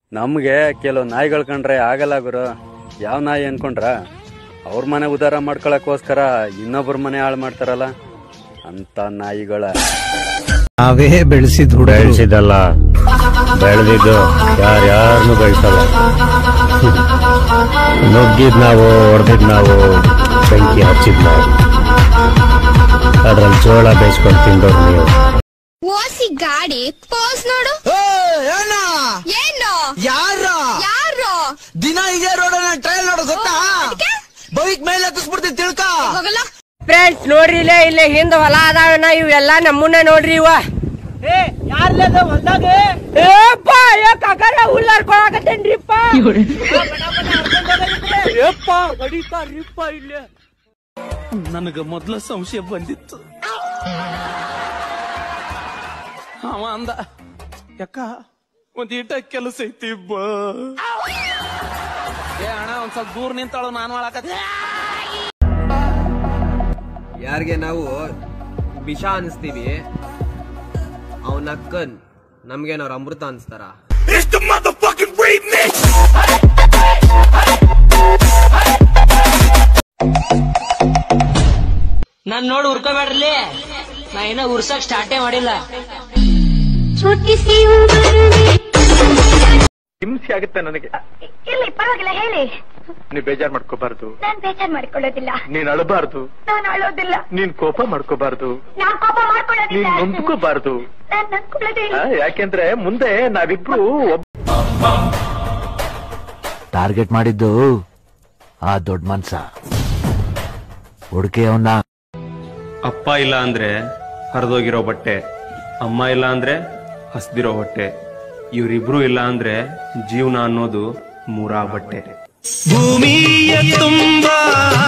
ನಮ್ಗೆ ಕೆಲವು ನಾಯಿಗಳು ಕಂಡ್ರೆ ಆಗಲ್ಲ ಗುರು ಯಾವ ನಾಯಿ ಅನ್ಕೊಂಡ್ರ ಅವ್ರ ಮನೆ ಉದ್ಧಾರ ಮಾಡ್ಕೊಳಕ್ಕೋಸ್ಕರ ಇನ್ನೊಬ್ರ ಮನೆ ಹಾಳು ಮಾಡ್ತಾರಲ್ಲ ಅಂತ ನಾಯಿಗಳ ನಾವೇ ಬೆಳೆಸಿದ್ ಹುಡುಗ ಬೆಳೆಸಿದಲ್ಲ ಬೆಳೆದಿದ್ದು ಯಾರ್ಯಾರನ್ನು ಬೆಳೆಸಲ್ಲ ನುಗ್ಗಿದ್ ನಾವು ಹೊಡೆದಿದ್ ನಾವು ಬೆಂಕಿ ಹಚ್ಚಿದ್ ನಾವು ಅದ್ರಲ್ಲಿ ಜೋಳ ಬೇಯಿಸ್ಕೊಂಡು ತಿಂದವ್ರು ನೀವು ಓಸಿ ಗಾಡಿ ಪೋಸ್ ನೋಡು ಏನು ಯಾರ ಯಾರು ದಿನ ಇದೇ ರೋಡ್ ಟ್ರಯಲ್ ನೋಡು ಗೊತ್ತಾ ಬೈಕ್ ಮೇಲೆ ಹತ್ತಿಸ್ಬಿಡ್ತೀನಿ ತಿಳ್ಕ ಹೋಗಲ್ಲ ಫ್ರೆಂಡ್ಸ್ ನೋಡ್ರಿ ಇಲ್ಲೇ ಇಲ್ಲೇ ಹಿಂದ ಹೊಲ ಅದಾವನ ಇವೆಲ್ಲ ನಮ್ಮನ್ನ ನೋಡ್ರಿ ಇವ ಏಪ್ಪ ಏ ಕಾಕಾರ ಹುಲ್ಲಾರ್ಕೊಳಕತ್ತೇನ್ರಿಪ್ಪ ಏಪ್ಪ ಹೊಡಿತಾರ್ರಿಪ್ಪ ಇಲ್ಲೇ ನನಗ ಮೊದ್ಲ ಸಂಶಯ ಬಂದಿತ್ತು ಅವ ಅಂದ ಯಾಕ ಒಂದ್ ಈಟ ಕೆಲಸ ಐತಿ ಬಾ ಏ ಅಣ್ಣ ಒಂದ್ ಸ್ವಲ್ಪ ದೂರ ನಿಂತಾಳು ನಾನು ಮಾಡಕತ್ತೆ ಯಾರಿಗೆ ನಾವು ವಿಷ ಅನಿಸ್ತೀವಿ ಅವನ ಅಕ್ಕನ್ ನಮ್ಗೇನವ್ರ ಅಮೃತ ಅನ್ಸ್ತಾರ ನಾನ್ ನೋಡಿ ಉರ್ಕೋಬೇಡ್ರಿ ನಾ ಇನ್ನ ಉರ್ಸಕ್ ಸ್ಟಾರ್ಟೇ ಮಾಡಿಲ್ಲ छोटी सी उम्र में ಹಿಂಸೆ ಆಗುತ್ತೆ ನನಗೆ ಇರ್ಲಿ ಪರವಾಗಿಲ್ಲ ಹೇಳಿ ನೀ ಬೇಜಾರ್ ಮಾಡ್ಕೋಬಾರ್ದು ನಾನ್ ಬೇಜಾರ್ ಮಾಡ್ಕೊಳ್ಳೋದಿಲ್ಲ ನೀನ್ ಅಳಬಾರ್ದು ನಾನ್ ಅಳೋದಿಲ್ಲ ನೀನ್ ಕೋಪ ಮಾಡ್ಕೋಬಾರ್ದು ನಾನ್ ಕೋಪ ನೀನ್ ಮಾಡ್ಕೊಳ್ಳೋದಿಲ್ಲ ನೊಂದ್ಕೋಬಾರ್ದು ನಾನ್ ನನ್ಕೊಳ್ಳೋದೇ ಆ, ಯಾಕೆಂದ್ರೆ ಮುಂದೆ ನಾವಿಬ್ರು ಒಬ್ಬ ಟಾರ್ಗೆಟ್ ಮಾಡಿದ್ದು ಆ ದೊಡ್ಡ ಮನ್ಸ ಹುಡುಕಿ ಅವನ್ನ ಅಪ್ಪ ಇಲ್ಲ ಅಂದ್ರೆ ಹರಿದೋಗಿರೋ ಬಟ್ಟೆ ಅಮ್ಮ ಇಲ್ಲ ಅಂದ್ರೆ ಹಸ್ದಿರೋ ಹೊಟ್ಟೆ ಇವರಿಬ್ರು ಇಲ್ಲ ಅಂದ್ರೆ ಜೀವನ ಅನ್ನೋದು ಮೂರಾ ಬಟ್ಟೆ ಭೂಮಿಯ ತುಂಬ